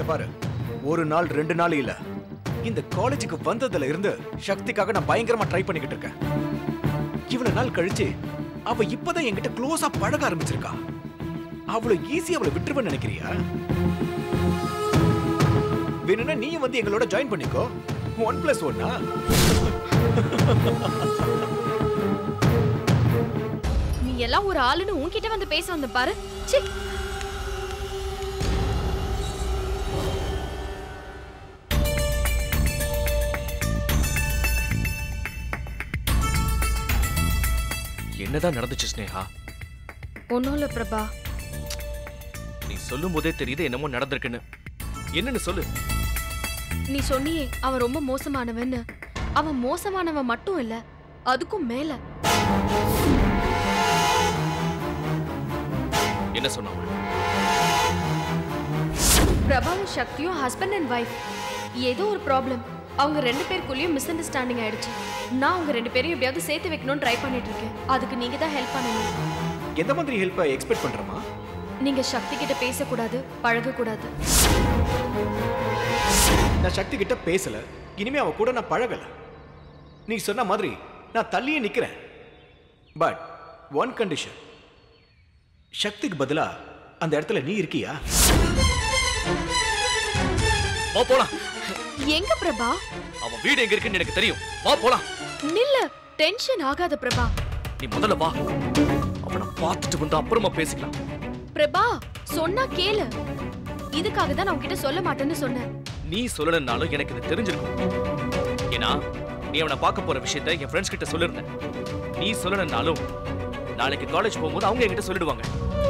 பாரு ஒரு நாள் ரெண்டு நாள் இல்ல இந்த காலேஜுக்கு வந்ததுல இருந்து சக்திக்காக நான் பயங்கரமா ட்ரை பண்ணிக்கிட்டு இருக்கேன் இவ்வளவு நாள் கழிச்சு அவ இப்பதான் என்கிட்ட க்ளோஸா பழக ஆரம்பிச்சிருக்கா அவ்வளவு ஈஸி அவளை விட்டுருவேன்னு நினைக்கிறியா வேணும்னா நீயும் வந்து எங்களோட ஜாயின் பண்ணிக்கோ ஒன் பிளஸ் ஒன்னா நீ எல்லாம் ஒரு ஆளுன்னு உன்கிட்ட வந்து பேச வந்த பாரு ச்சீ என்னதான் நடந்துச்சு ஸ்னேகா ஒன்றும் இல்லை பிரபா நீ சொல்லும் போதே தெரியுது என்னமோ நடந்திருக்குன்னு என்னன்னு சொல்லு நீ சொன்னியே அவன் ரொம்ப மோசமானவன்னு அவன் மோசமானவன் மட்டும் இல்ல அதுக்கும் மேல என்ன சொன்னாங்க பிரபாவும் சக்தியும் ஹஸ்பண்ட் அண்ட் ஒய்ஃப் ஏதோ ஒரு ப்ராப்ளம் அவங்க ரெண்டு பேருக்குள்ளேயும் மிஸ் அண்டர்ஸ்டாண்டிங் ஆயிடுச்சு நான் அவங்க ரெண்டு பேரையும் எப்படியாவது சேர்த்து வைக்கணும்னு ட்ரை பண்ணிட்டு இருக்கேன் அதுக்கு நீங்க தான் ஹெல்ப் பண்ணணும் எந்த மாதிரி ஹெல்ப்பை எக்ஸ்பெக்ட் பண்றமா நீங்க சக்தி கிட்ட பேசக்கூடாது பழகக்கூடாது நான் சக்தி கிட்ட பேசல இனிமே அவ கூட நான் பழகல நீ சொன்ன மாதிரி நான் தள்ளியே நிக்கிறேன் பட் ஒன் கண்டிஷன் சக்திக்கு பதிலா அந்த இடத்துல நீ இருக்கியா வா போலாம் எங்க பிரபா அவன் வீடு எங்க இருக்குன்னு எனக்கு தெரியும் வா போலாம் நில்ல டென்ஷன் ஆகாத பிரபா நீ முதல்ல வா அவனை பார்த்துட்டு வந்து அப்புறமா பேசிக்கலாம் பிரபா சொன்னா கேளு இதுக்காக தான் நான் உன்கிட்ட சொல்ல மாட்டேன்னு சொன்னேன் நீ சொல்லணும்னாலும் எனக்கு இது தெரிஞ்சிருக்கும் ஏன்னா நீ அவனை பார்க்க போற விஷயத்த என் ஃப்ரெண்ட்ஸ் கிட்ட சொல்லிருந்தேன் நீ சொல்லணும்னாலும் நாளைக்கு காலேஜ் போகும்போது அவங்க என்கிட்ட சொல்லிடுவாங்க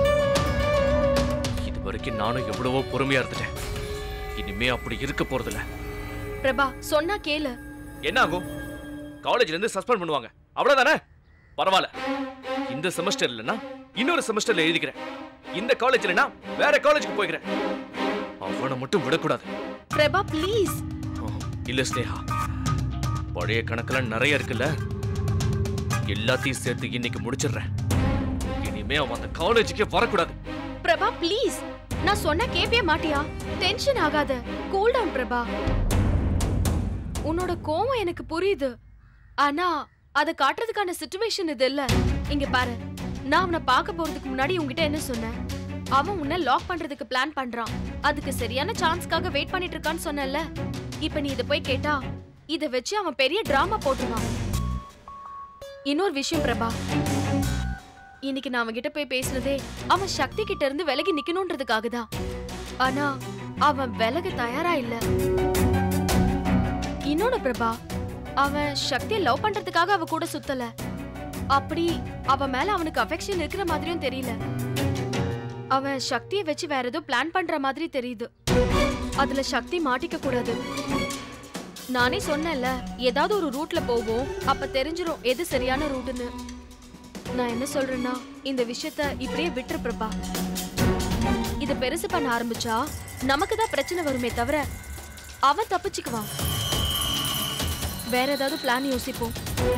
இது வரைக்கும் நானும் எவ்வளவோ பொறுமையா இருந்துட்டேன் இனிமே அப்படி இருக்க போறதில்ல பிரபா சொன்னா கேளு என்ன ஆகும் காலேஜ்ல இருந்து சஸ்பெண்ட் பண்ணுவாங்க அவ்வளவுதானே பரவாயில்ல இந்த செமஸ்டர் இல்லைன்னா இன்னொரு செமஸ்டர்ல எழுதிக்கிறேன் இந்த காலேஜ் இல்லைன்னா வேற காலேஜுக்கு போய்க்கிறேன் அவனை மட்டும் விடக்கூடாது பிரபா ப்ளீஸ் ஓ, இல்ல ஸ்னேகா பழைய கணக்கெல்லாம் நிறைய இருக்குல்ல எல்லாத்தையும் சேர்த்து இன்னைக்கு முடிச்சிடுறேன் இனிமே அவன் அந்த காலேஜுக்கே வரக்கூடாது பிரபா ப்ளீஸ் நான் சொன்னா கேப்பே மாட்டியா டென்ஷன் ஆகாத கூல் டவுன் பிரபா உன்னோட கோவம் எனக்கு புரியுது ஆனா அத காட்டுறதுக்கான சிச்சுவேஷன் இது இல்ல இங்க பாரு நான் அவனை பார்க்க போறதுக்கு முன்னாடி உன்கிட்ட என்ன சொன்னேன் அவன் உன்னை லாக் பண்றதுக்கு பிளான் பண்றான் அதுக்கு சரியான சான்ஸ்க்காக வெயிட் பண்ணிட்டு இருக்கான்னு சொன்னேன்ல இப்ப நீ இத போய் கேட்டா இத வச்சு அவன் பெரிய டிராமா போட்டுருவான் இன்னொரு விஷயம் பிரபா இன்னைக்கு நான் அவன்கிட்ட போய் பேசுனதே அவன் சக்தி கிட்ட இருந்து விலகி நிக்கணும்ன்றதுக்காக தான் ஆனா அவன் விலக தயாரா இல்ல இன்னொன்னு பிரபா அவன் சக்தியை லவ் பண்றதுக்காக அவ கூட சுத்தல அப்படி அவ மேல அவனுக்கு அஃபெக்ஷன் இருக்கிற மாதிரியும் தெரியல அவன் சக்தியை வச்சு வேற ஏதோ பிளான் பண்ற மாதிரி தெரியுது அதுல சக்தி மாட்டிக்க கூடாது நானே சொன்னேன்ல ஏதாவது ஒரு ரூட்ல போவோம் அப்ப தெரிஞ்சிரும் எது சரியான ரூட்னு நான் என்ன சொல்றேன்னா இந்த விஷயத்த இப்படியே விட்டுரு பிரபா இத பெருசு பண்ண ஆரம்பிச்சா நமக்கு தான் பிரச்சனை வருமே தவிர அவன் தப்பிச்சுக்குவான் வேற ஏதாவது பிளான் யோசிப்போம்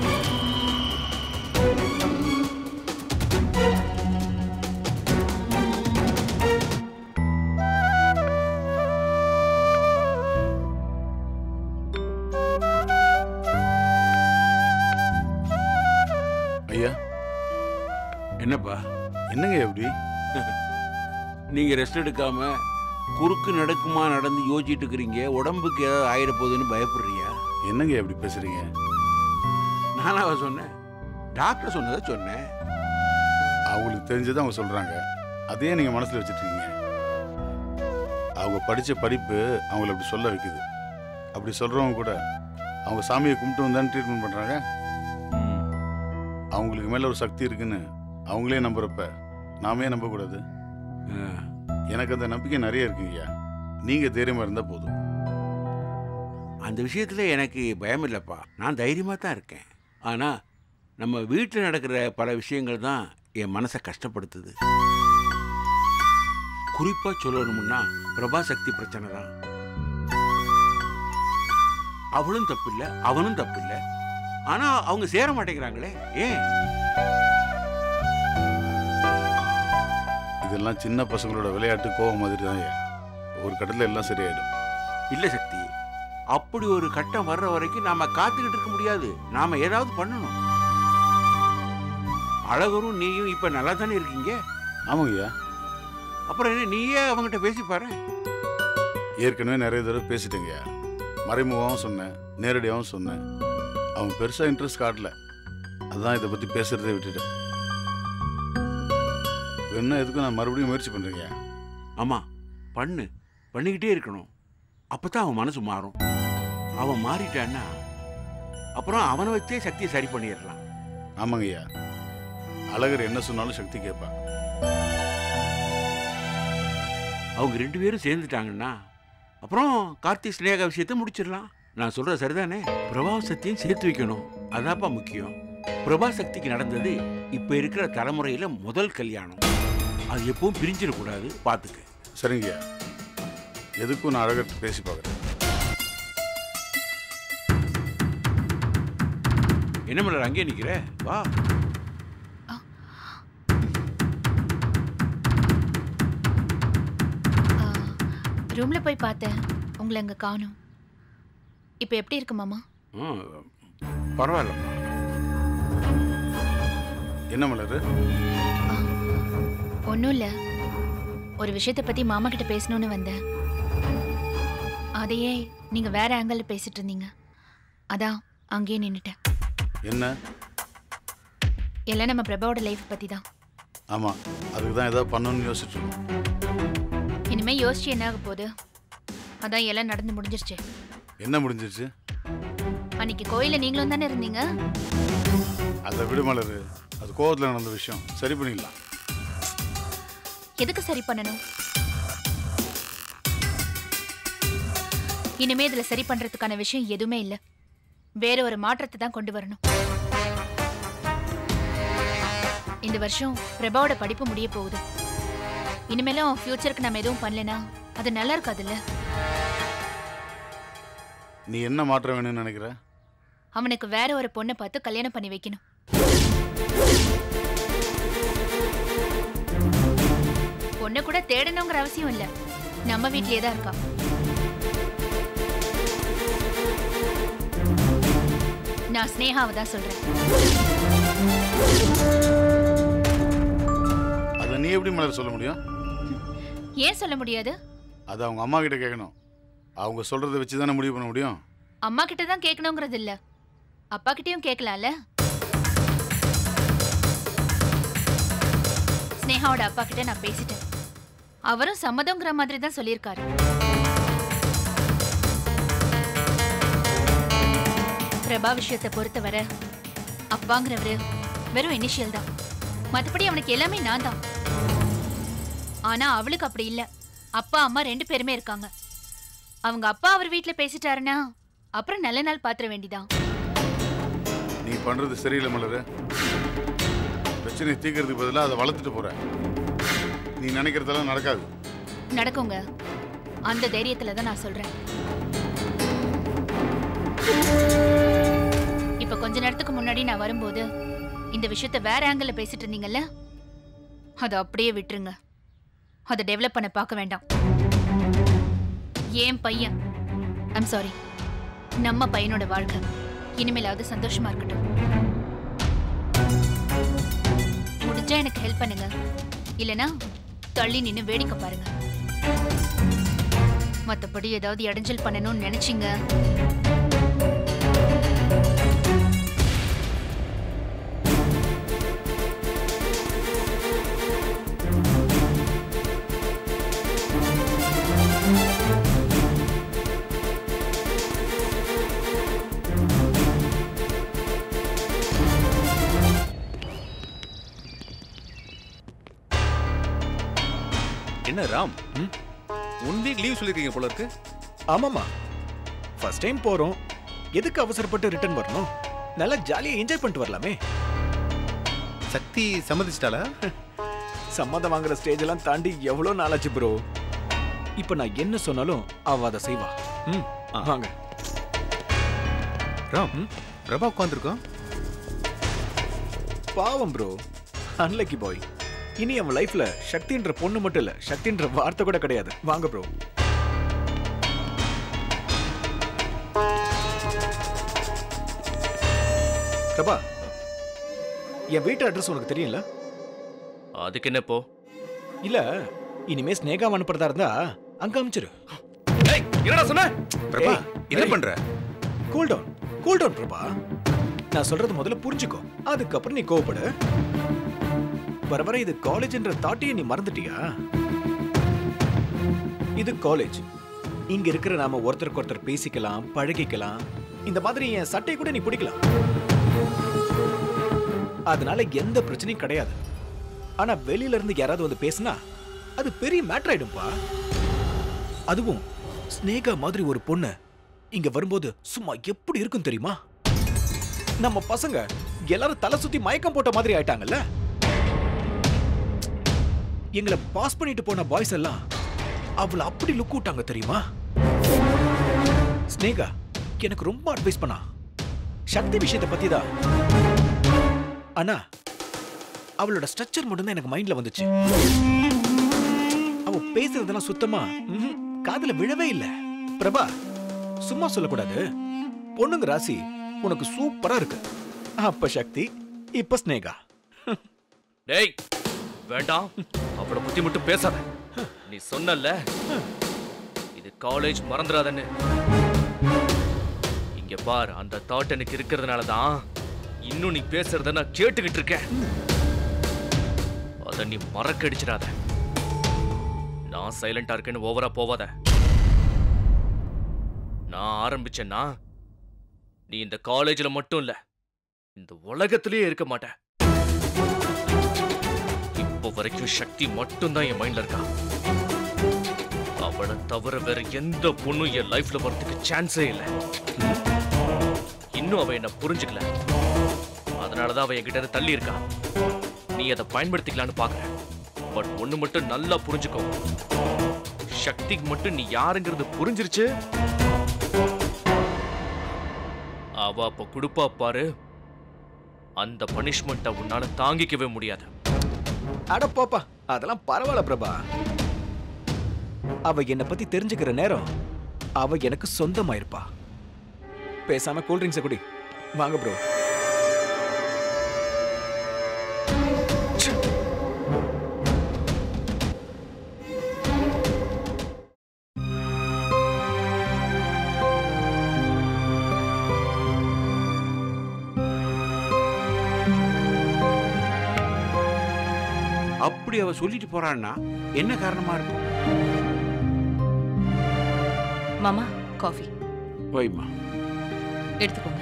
ஐயா என்னப்பா என்னங்க எப்படி நீங்க ரெஸ்ட் எடுக்காம குறுக்கு நடக்குமா நடந்து யோசிச்சுட்டு இருக்கிறீங்க உடம்புக்கு ஏதாவது ஆயிட போகுதுன்னு பயப்படுறியா என்னங்க எப்படி பேசுறீங்க நானாவா சொன்னேன் டாக்டர் சொன்னதை சொன்னேன் அவங்களுக்கு தெரிஞ்சதை அவங்க சொல்றாங்க அதையே நீங்க மனசுல வச்சுட்டு இருக்கீங்க அவங்க படிச்ச படிப்பு அவங்கள அப்படி சொல்ல வைக்குது அப்படி சொல்றவங்க கூட அவங்க சாமியை கும்பிட்டு வந்தான்னு ட்ரீட்மெண்ட் பண்றாங்க அவங்களுக்கு மேல ஒரு சக்தி இருக்குன்னு அவங்களே நம்புறப்ப நாமே நம்பக்கூடாது ஆ, எனக்கு அந்த நம்பிக்கை நிறைய இருக்குங்கய்யா நீங்க தைரியமா இருந்தா போதும் அந்த விஷயத்துல எனக்கு பயம் இல்லைப்பா நான் தைரியமா தான் இருக்கேன் ஆனா நம்ம வீட்டில் நடக்கிற பல விஷயங்கள் தான் என் மனசை கஷ்டப்படுத்துது குறிப்பா சொல்லணும்னா பிரபா சக்தி பிரச்சனை தான் அவளும் தப்பில்லை அவனும் தப்பில்லை ஆனா அவங்க சேர மாட்டேங்கிறாங்களே ஏன் இதெல்லாம் சின்ன பசங்களோட விளையாட்டு கோவம் மாதிரி தான் ஐயா ஒரு கட்டத்தில் எல்லாம் சரியாயிடும் இல்லை சக்தி அப்படி ஒரு கட்டம் வர்ற வரைக்கும் நாம காத்துக்கிட்டு இருக்க முடியாது நாம ஏதாவது பண்ணணும் அழகரும் நீயும் இப்ப நல்லா தானே இருக்கீங்க ஆமாங்கய்யா அப்புறம் என்ன நீயே அவங்ககிட்ட பேசி பாரு ஏற்கனவே நிறைய தடவை பேசிட்டேங்கய்யா மறைமுகமாகவும் சொன்னேன் நேரடியாகவும் சொன்னேன் அவன் பெருசாக இன்ட்ரெஸ்ட் காட்டல அதான் இதை பற்றி பேசுகிறதே விட்டுட்டேன் என்ன எதுக்கும் நான் மறுபடியும் முயற்சி பண்ணுறேங்க ஆமா பண்ணு பண்ணிக்கிட்டே இருக்கணும் அப்பதான் அவன் மனசு மாறும் அவன் மாறிட்டான்னா அப்புறம் அவனை வச்சே சக்தியை சரி பண்ணிடலாம் ஆமாங்கய்யா அழகர் என்ன சொன்னாலும் சக்தி கேட்பா அவங்க ரெண்டு பேரும் சேர்ந்துட்டாங்கன்னா அப்புறம் கார்த்தி ஸ்னேகா விஷயத்தை முடிச்சிடலாம் நான் சொல்றது சரிதானே பிரபா சக்தியும் சேர்த்து வைக்கணும் அதாப்பா முக்கியம் பிரபா சக்திக்கு நடந்தது இப்ப இருக்கிற தலைமுறையில முதல் கல்யாணம் அது எப்பவும் பிரிஞ்சிடக்கூடாது பார்த்துக்க சரிங்கய்யா எதுக்கும் நான் அழகர்கிட்ட பேசி பார்க்குறேன் என்ன மலர் அங்கே நிக்கிற வா ரூம்ல போய் பார்த்தேன் உங்களை அங்க காணும் இப்போ எப்படி இருக்கு மாமா ம், பரவாயில்லம்மா என்ன மலர் ஒன்றும் இல்லை ஒரு விஷயத்தை பத்தி மாமா கிட்ட பேசணும்னு வந்தேன் அதையே நீங்க வேற ஆங்கிள் பேசிட்டு இருந்தீங்க அதான் அங்கேயே நின்னுட்டேன் என்ன எல்லாம் நம்ம பிரபாவோட லைஃப் பத்தி தான் ஆமாம் அதுக்கு தான் ஏதாவது பண்ணணும்னு யோசிச்சுட்டு இருக்கோம் இனிமே யோசிச்சு என்ன ஆக போகுது அதான் எல்லாம் நடந்து முடிஞ்சிருச்சு என்ன முடிஞ்சிருச்சு அன்னைக்கு கோயில்ல நீங்களும் தானே இருந்தீங்க அதை விடு மலர் அது கோவத்தில் நடந்த விஷயம் சரி பண்ணிடலாம் எதுக்கு சரி பண்ணணும் இனிமே இதுல சரி பண்றதுக்கான விஷயம் எதுவுமே இல்ல வேற ஒரு மாற்றத்தை தான் கொண்டு வரணும் இந்த வருஷம் பிரபாவோட படிப்பு முடிய போகுது இனிமேலும் ஃபியூச்சருக்கு நம்ம எதுவும் பண்ணலனா அது நல்லா இருக்காதுல்ல நீ என்ன மாற்றம் வேணும்னு நினைக்கிற அவனுக்கு வேற ஒரு பொண்ணை பார்த்து கல்யாணம் பண்ணி வைக்கணும் பொண்ணை கூட தேடணுங்கிற அவசியம் இல்ல நம்ம வீட்லயே தான் இருக்கா நான் ஸ்னேகாவை தான் சொல்றேன் அதை நீ எப்படி மலர் சொல்ல முடியும் ஏன் சொல்ல முடியாது அது அவங்க அம்மா கிட்ட கேட்கணும் அவங்க சொல்கிறத வச்சு தானே முடிவு பண்ண முடியும் அம்மா கிட்ட தான் கேட்கணுங்கிறது இல்ல அப்பா கிட்டயும் கேட்கலாம்ல ஸ்னேகாவோட அப்பா கிட்ட நான் பேசிட்டேன் அவரும் சம்மதங்கிற மாதிரி தான் சொல்லியிருக்காரு பிரபா விஷயத்தை பொறுத்தவரை அப்பாங்கிறவரு வெறும் இனிஷியல் தான் மற்றபடி அவனுக்கு எல்லாமே நான் தான் ஆனா அவளுக்கு அப்படி இல்ல அப்பா அம்மா ரெண்டு பேருமே இருக்காங்க அவங்க அப்பா அவர் வீட்ல பேசிட்டாருன்னா அப்புறம் நல்ல நாள் பாத்திர வேண்டிதான் நீ பண்ணுறது சரியில்லை மலர் பிரச்சனையை தீர்க்கறதுக்கு பதிலாக அதை வளர்த்துட்டு போற நீ நினைக்கிறதெல்லாம் நடக்காது நடக்குங்க அந்த தைரியத்துல தான் நான் சொல்றேன் இப்ப கொஞ்ச நேரத்துக்கு முன்னாடி நான் வரும்போது இந்த விஷயத்த வேற ஆங்கிள் பேசிட்டு இருந்தீங்கல்ல அதை அப்படியே விட்டுருங்க அதை டெவலப் பண்ண பார்க்க வேண்டாம் ஏன் பையன் ஐம் சாரி நம்ம பையனோட வாழ்க்கை இனிமேலாவது சந்தோஷமா இருக்கட்டும் முடிஞ்சா எனக்கு ஹெல்ப் பண்ணுங்க இல்லனா தள்ளி நின்னு வேடிக்கை பாருங்க மத்தபடி ஏதாவது இடைஞ்சல் பண்ணணும்னு நினைச்சீங்க என்ன ராம் ஒன் வீக் லீவ் சொல்லிருக்கீங்க போல இருக்கு ஆமாமா ஃபர்ஸ்ட் டைம் போறோம் எதுக்கு அவசரப்பட்டு ரிட்டர்ன் வரணும் நல்லா ஜாலியா என்ஜாய் பண்ணிட்டு வரலாமே சக்தி சம்மதிச்சிட்டாளா சம்மதம் வாங்குற ஸ்டேஜ் எல்லாம் தாண்டி எவ்வளவு நாளாச்சு ப்ரோ இப்போ நான் என்ன சொன்னாலும் அவ அதை செய்வா ம் ஆ. வாங்க ராம் பிரபா உட்காந்துருக்கோம் பாவம் ப்ரோ அன்லக்கி பாய் இனி அவன் லைஃப்ல சக்தின்ற பொண்ணு மட்டும் இல்ல சக்தின்ற வார்த்தை கூட கிடையாது வாங்க ப்ரோ பிரபா என் வீட்டு அட்ரஸ் உனக்கு தெரியும்ல அதுக்கு என்ன இப்போ இல்ல இனிமே ஸ்னேகா அனுப்புறதா இருந்தா அங்க அமிச்சிரு ஏய் என்னடா சொன்ன பிரபா ஏய், என்ன ஏய். பண்ற cool down cool down Prabha நான் சொல்றது முதல்ல புரிஞ்சுக்கோ அதுக்கப்புறம் நீ கோவப்படு வர வர இது காலேஜ்ன்ற தாட்டியை நீ மறந்துட்டியா இது காலேஜ் இங்க இருக்கிற நாம ஒருத்தருக்கு ஒருத்தர் பேசிக்கலாம் பழகிக்கலாம் இந்த மாதிரி என் சட்டையை கூட நீ பிடிக்கலாம் அதனால எந்த பிரச்சனையும் கிடையாது ஆனா வெளியில இருந்து யாராவது வந்து பேசினா அது பெரிய மேட்டர் ஆயிடும்பா அதுவும் ஸ்னேகா மாதிரி ஒரு பொண்ணு இங்க வரும்போது சும்மா எப்படி இருக்கும் தெரியுமா நம்ம பசங்க எல்லாரும் தலை சுத்தி மயக்கம் போட்ட மாதிரி ஆயிட்டாங்கல்ல எங்களை பாஸ் பண்ணிட்டு போன பாய்ஸ் எல்லாம் அவளை அப்படி லுக் விட்டாங்க தெரியுமா ஸ்னேகா எனக்கு ரொம்ப அட்வைஸ் பண்ணா சக்தி விஷயத்தை பத்தி தான் ஆனா அவளோட ஸ்ட்ரக்சர் மட்டும் தான் எனக்கு மைண்ட்ல வந்துச்சு அவ பேசுறதெல்லாம் சுத்தமா ம்ஹும், காதுல விழவே இல்ல பிரபா சும்மா சொல்லக்கூடாது பொண்ணுங்க ராசி உனக்கு சூப்பரா இருக்கு அப்ப சக்தி இப்ப ஸ்னேகா டேய் வேண்டாம் அவளை பத்தி மட்டும் பேசாத நீ சொன்னல்ல இது காலேஜ் மறந்துடாதன்னு இங்க பார் அந்த தாட் எனக்கு இருக்கிறதுனால தான் இன்னும் நீ பேசுறத நான் கேட்டுக்கிட்டு இருக்கேன் அத நீ மறக்கடிச்சிடாத நான் சைலண்டா இருக்கேன்னு ஓவரா போவாத நான் ஆரம்பிச்சேன்னா நீ இந்த காலேஜ்ல மட்டும் இல்ல இந்த உலகத்திலேயே இருக்க மாட்ட இப்போ வரைக்கும் சக்தி மட்டும்தான் என் மைண்ட்ல இருக்கா அவளை தவிர வேற எந்த பொண்ணும் என் லைஃப்ல வரதுக்கு சான்ஸே இல்லை இன்னும் அவ என்ன புரிஞ்சுக்கல அதனாலதான் அவ என்கிட்ட இருந்து தள்ளி இருக்கா நீ அதை பயன்படுத்திக்கலான்னு பாக்குற பட் ஒண்ணு மட்டும் நல்லா புரிஞ்சுக்கோ சக்திக்கு மட்டும் நீ யாருங்கிறது புரிஞ்சிருச்சு அவ அப்ப கொடுப்பா பாரு அந்த பனிஷ்மெண்ட்டை உன்னால தாங்கிக்கவே முடியாது அட போப்பா அதெல்லாம் பரவாயில்ல பிரபா அவ என்னை பத்தி தெரிஞ்சுக்கிற நேரம் அவ எனக்கு சொந்தமாயிருப்பா பேசாம கூல் ட்ரிங்க்ஸை குடி வாங்க ப்ரோ அப்படி அவ சொல்லிட்டு போறான்னா என்ன காரணமா இருக்கும் மாமா காஃபி வைமா எடுத்துக்கோங்க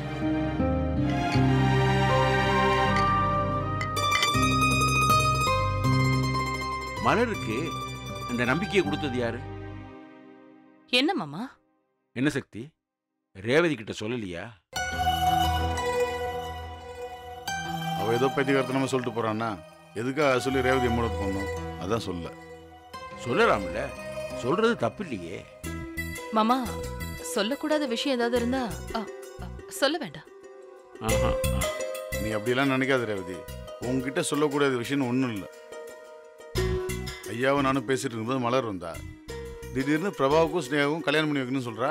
மலருக்கு அந்த நம்பிக்கையை கொடுத்தது யாரு என்ன மாமா என்ன சக்தி ரேவதி கிட்ட சொல்லலையா அவ ஏதோ பைத்தியகாரத்தனமா சொல்லிட்டு போறான்னா எதுக்காக சொல்லி ரேவதி மூட போடணும் அதான் சொல்ல சொல்லலாம்ல சொல்றது தப்பு இல்லையே மாமா சொல்லக்கூடாத விஷயம் ஏதாவது இருந்தா ஆ, ஆ, சொல்ல வேண்டாம் ஆஹா, ஆ. நீ அப்படியெல்லாம் நினைக்காத ரேவதி உன்கிட்ட சொல்லக்கூடாத விஷயம் ஒன்றும் இல்லை ஐயாவும் நானும் பேசிட்டு இருக்கும்போது மலர் வந்தா திடீர்னு பிரபாவுக்கும் ஸ்னேகாவுக்கும் கல்யாணம் பண்ணி வைக்கணும்னு சொல்றா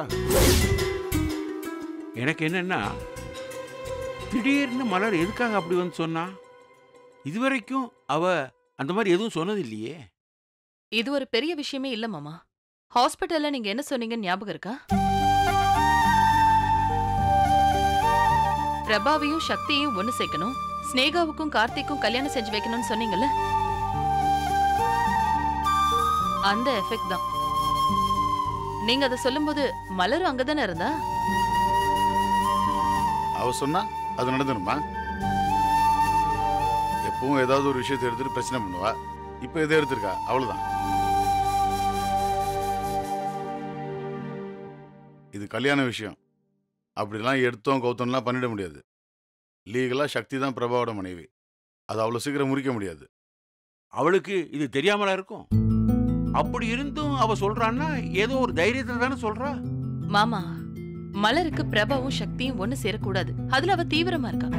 எனக்கு என்னன்னா திடீர்னு மலர் எதுக்காக அப்படி வந்து சொன்னா இதுவரைக்கும் அவ அந்த மாதிரி எதுவும் சொன்னது இல்லையே இது ஒரு பெரிய விஷயமே இல்ல மாமா ஹாஸ்பிட்டல்ல நீங்க என்ன சொன்னீங்கன்னு ஞாபகம் இருக்கா பிரபாவையும் சக்தியையும் ஒண்ணு சேர்க்கணும் ஸ்னேகாவுக்கும் கார்த்திக்கும் கல்யாணம் செஞ்சு வைக்கணும்னு சொன்னீங்கல்ல அந்த எஃபெக்ட் தான் நீங்க அதை சொல்லும்போது மலரும் அங்கதானே இருந்தா அவ சொன்னா அது நடந்துருமா எப்பவும் ஏதாவது ஒரு விஷயத்தை எடுத்துட்டு பிரச்சனை பண்ணுவா இப்போ எதை எடுத்திருக்கா அவ்வளவுதான் இது கல்யாண விஷயம் அப்படிலாம் எடுத்தோம் கௌத்தம்லாம் பண்ணிட முடியாது லீகலாக சக்தி தான் பிரபாவோட மனைவி அது அவ்வளோ சீக்கிரம் முறிக்க முடியாது அவளுக்கு இது தெரியாமலா இருக்கும் அப்படி இருந்தும் அவ சொல்றான்னா ஏதோ ஒரு தைரியத்துல தானே சொல்றா மாமா மலருக்கு பிரபாவும் சக்தியும் ஒண்ணு சேரக்கூடாது அதுல அவ தீவிரமா இருக்கா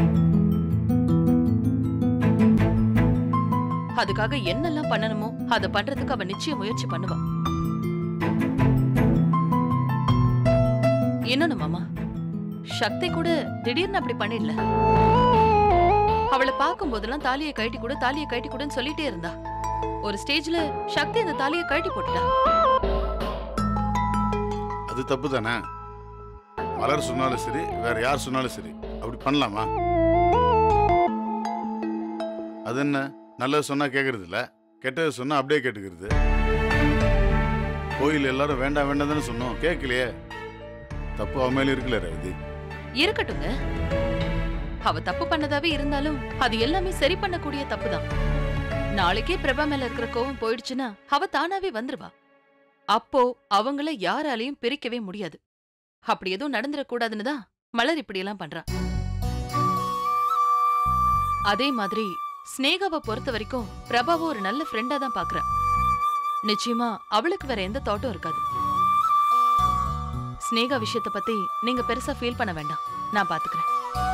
அதுக்காக என்னெல்லாம் பண்ணணுமோ அத பண்றதுக்கு அவ நிச்சயம் முயற்சி பண்ணுவா இன்னொன்னு மாமா சக்தி கூட திடீர்னு அப்படி பண்ணிடல அவளை பார்க்கும் போதெல்லாம் தாலியை கழட்டி கூட தாலியை கழட்டி கூடன்னு சொல்லிட்டே இருந்தா ஒரு ஸ்டேஜ்ல சக்தி அந்த தாலியை கழட்டி போட்டுட்டா அது தப்பு தானே மலர் சொன்னாலும் சரி வேற யார் சொன்னாலும் சரி அப்படி பண்ணலாமா அது என்ன நல்லது சொன்னா கேட்கறது இல்ல கெட்டது சொன்னா அப்படியே கேட்டுக்கிறது கோயில் எல்லாரும் வேண்டாம் வேண்டாம் தானே சொன்னோம் கேட்கலையே தப்பு அவன் மேல இருக்குல்ல ரவி இருக்கட்டுங்க அவ தப்பு பண்ணதாவே இருந்தாலும் அது எல்லாமே சரி பண்ணக்கூடிய தப்பு தான் நாளைக்கே பிரபா மேல இருக்கிற கோவம் போயிடுச்சுன்னா அவ தானாவே வந்துருவா அப்போ அவங்கள யாராலையும் பிரிக்கவே முடியாது அப்படி எதுவும் நடந்துடக்கூடாதுன்னு தான் மலர் இப்படியெல்லாம் பண்றா அதே மாதிரி ஸ்னேகாவை பொறுத்த வரைக்கும் பிரபாவை ஒரு நல்ல ஃப்ரெண்டா தான் பாக்குறா நிச்சயமா அவளுக்கு வேற எந்த தாட்டும் இருக்காது ஸ்னேகா விஷயத்த பத்தி நீங்க பெருசா ஃபீல் பண்ண வேண்டாம் நான் பாத்துக்கிறேன்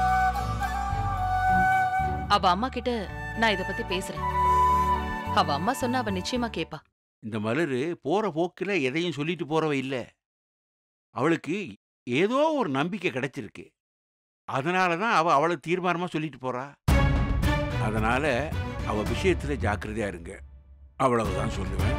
அவ அம்மா கிட்ட நான் இத பத்தி பேசுறேன் அவ அம்மா சொன்னா அவ நிச்சயமா கேப்பா இந்த மலர் போற போக்கில் எதையும் சொல்லிட்டு போறவ இல்ல அவளுக்கு ஏதோ ஒரு நம்பிக்கை கிடைச்சிருக்கு அதனால தான் அவ அவளை தீர்மானமா சொல்லிட்டு போறா அதனால அவ விஷயத்துல ஜாக்கிரதையா இருங்க அவ்வளவுதான் சொல்லுவேன்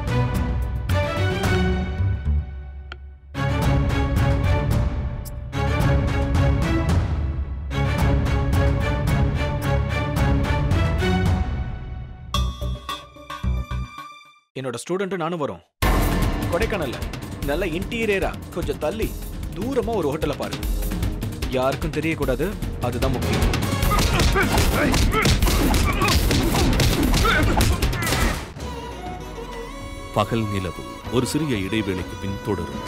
என்னோட ஸ்டூடெண்ட்டும் நானும் வரோம் கொடைக்கானல்ல நல்ல இன்டீரியரா கொஞ்சம் தள்ளி தூரமா ஒரு ஹோட்டலை பாரு யாருக்கும் தெரியக்கூடாது அதுதான் முக்கியம் பகல் நிலவு ஒரு சிறிய இடைவேளைக்கு பின் தொடரும்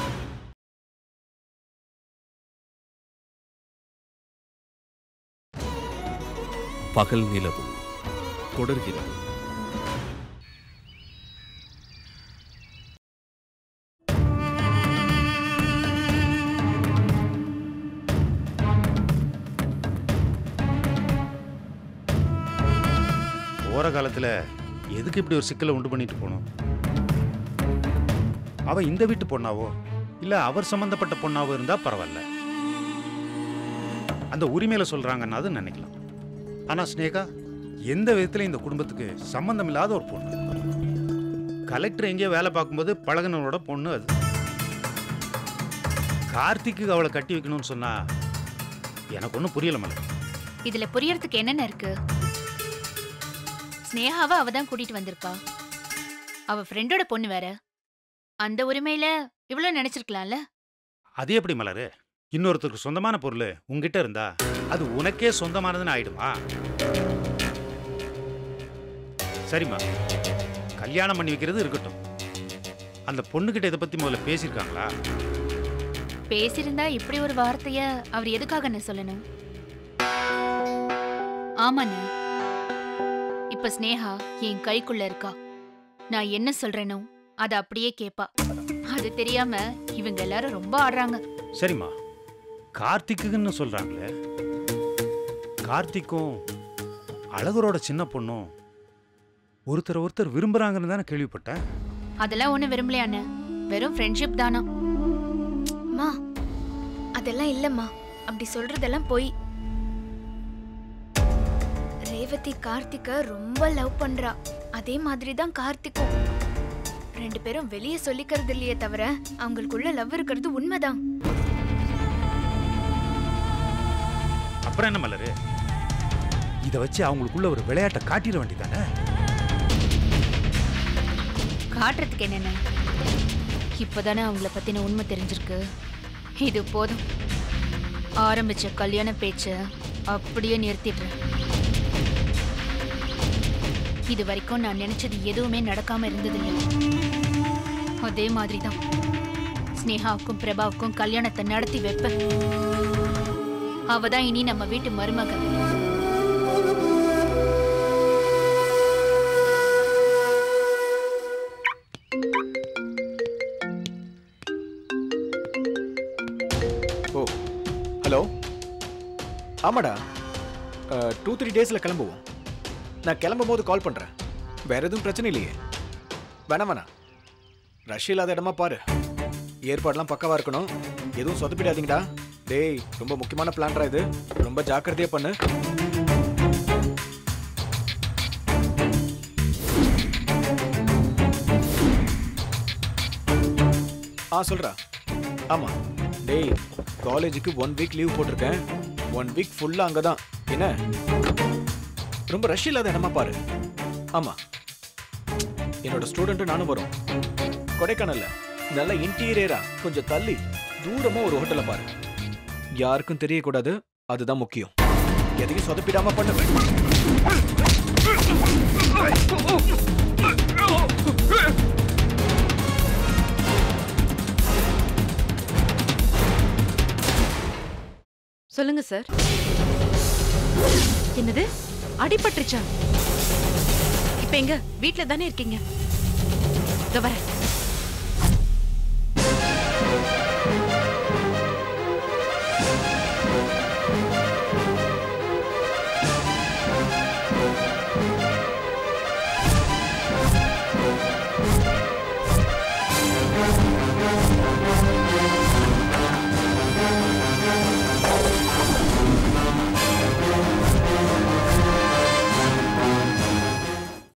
பகல் நிலவு தொடர்கிறது போகிற காலத்தில் எதுக்கு இப்படி ஒரு சிக்கலை உண்டு பண்ணிட்டு போகணும் அவ இந்த வீட்டு பொண்ணாவோ இல்லை அவர் சம்மந்தப்பட்ட பொண்ணாவோ இருந்தால் பரவாயில்ல அந்த உரிமையில சொல்கிறாங்கன்னா அது நினைக்கலாம் ஆனால் ஸ்னேகா எந்த விதத்தில் இந்த குடும்பத்துக்கு சம்மந்தம் இல்லாத ஒரு பொண்ணு கலெக்டர் எங்கேயோ வேலை பார்க்கும்போது பழகுனவரோட பொண்ணு அது கார்த்திக்கு அவளை கட்டி வைக்கணும்னு சொன்னா எனக்கு ஒன்றும் புரியல மலர் இதுல புரியறதுக்கு என்னென்ன இருக்கு ஸ்னேகாவை அவ தான் கூட்டிட்டு வந்திருக்கா அவ ஃப்ரெண்டோட பொண்ணு வேற அந்த உரிமையில இவ்வளவு நினைச்சிருக்கலாம்ல அது எப்படி மலரு இன்னொருத்தருக்கு சொந்தமான பொருள் உங்ககிட்ட இருந்தா அது உனக்கே சொந்தமானதுன்னு ஆயிடுமா சரிம்மா கல்யாணம் பண்ணி வைக்கிறது இருக்கட்டும் அந்த பொண்ணுகிட்ட இதை பத்தி முதல்ல பேசியிருக்காங்களா பேசியிருந்தா இப்படி ஒரு வார்த்தைய அவர் எதுக்காக என்ன சொல்லணும் ஆமாண்ண இப்ப ஸ்னேகா என் கைக்குள்ள இருக்கா நான் என்ன சொல்றேனோ அதை அப்படியே கேப்பா அது தெரியாம இவங்க எல்லாரும் ரொம்ப ஆடுறாங்க சரிம்மா கார்த்திக்குன்னு சொல்றாங்களே கார்த்திக்கும் அழகரோட சின்ன பொண்ணும் ஒருத்தர் ஒருத்தர் விரும்புறாங்கன்னு தானே கேள்விப்பட்டேன் அதெல்லாம் ஒண்ணு விரும்பலையாண்ண வெறும் ஃப்ரெண்ட்ஷிப் தானா அம்மா அதெல்லாம் இல்லம்மா அப்படி சொல்றதெல்லாம் போய் ரேவதி கார்த்திக்க ரொம்ப லவ் பண்றா அதே மாதிரி தான் கார்த்திக்கும் ரெண்டு பேரும் வெளியே சொல்லிக்கிறது இல்லையே தவிர அவங்களுக்குள்ள லவ் இருக்கிறது உண்மைதான் அப்புறம் என்ன மலரு இதை வச்சு அவங்களுக்குள்ள ஒரு விளையாட்டை காட்டிட வேண்டியதானே காட்டுறதுக்கு என்னென்ன இப்பதானே அவங்கள பத்தின உண்மை தெரிஞ்சிருக்கு இது போதும் ஆரம்பிச்ச கல்யாண பேச்ச அப்படியே நிறுத்திடுறேன் இது வரைக்கும் நான் நினைச்சது எதுவுமே நடக்காம இருந்ததில்லை அதே மாதிரிதான் ஸ்னேகாவுக்கும் பிரபாவுக்கும் கல்யாணத்தை நடத்தி வைப்பேன் அவ தான் இனி நம்ம வீட்டு மருமகள் ஓ ஹலோ ஆமாடா டூ த்ரீ டேஸில் கிளம்புவோம் நான் கிளம்பும் போது கால் பண்ணுறேன் வேற எதுவும் பிரச்சனை இல்லையே வேணாம் வேணாம் ரஷ் இல்லாத இடமா பாரு ஏற்பாடெல்லாம் பக்கவா இருக்கணும் எதுவும் சொதப்பிடாதீங்கடா டேய் ரொம்ப முக்கியமான பிளான்ரா இது ரொம்ப ஜாக்கிரதையா பண்ணு ஆ சொல்றா ஆமா டேய் காலேஜுக்கு ஒன் வீக் லீவ் போட்டிருக்கேன் ஒன் வீக் ஃபுல்லா அங்கதான் என்ன ரொம்ப ரஷ் இல்லாத இடமா பாரு ஆமா என்னோட ஸ்டூடெண்ட்டும் நானும் வரோம் கொடைக்கானல்ல நல்ல இன்டீரியரா கொஞ்சம் தள்ளி தூரமா ஒரு ஹோட்டலை பாரு யாருக்கும் தெரியக்கூடாது அதுதான் முக்கியம் எதையும் சொதப்பிடாம பண்ணுவேன் சொல்லுங்க சார் என்னது அடிபட்டுருச்சா இப்ப எங்க வீட்ல தானே இருக்கீங்க இதோ வரேன்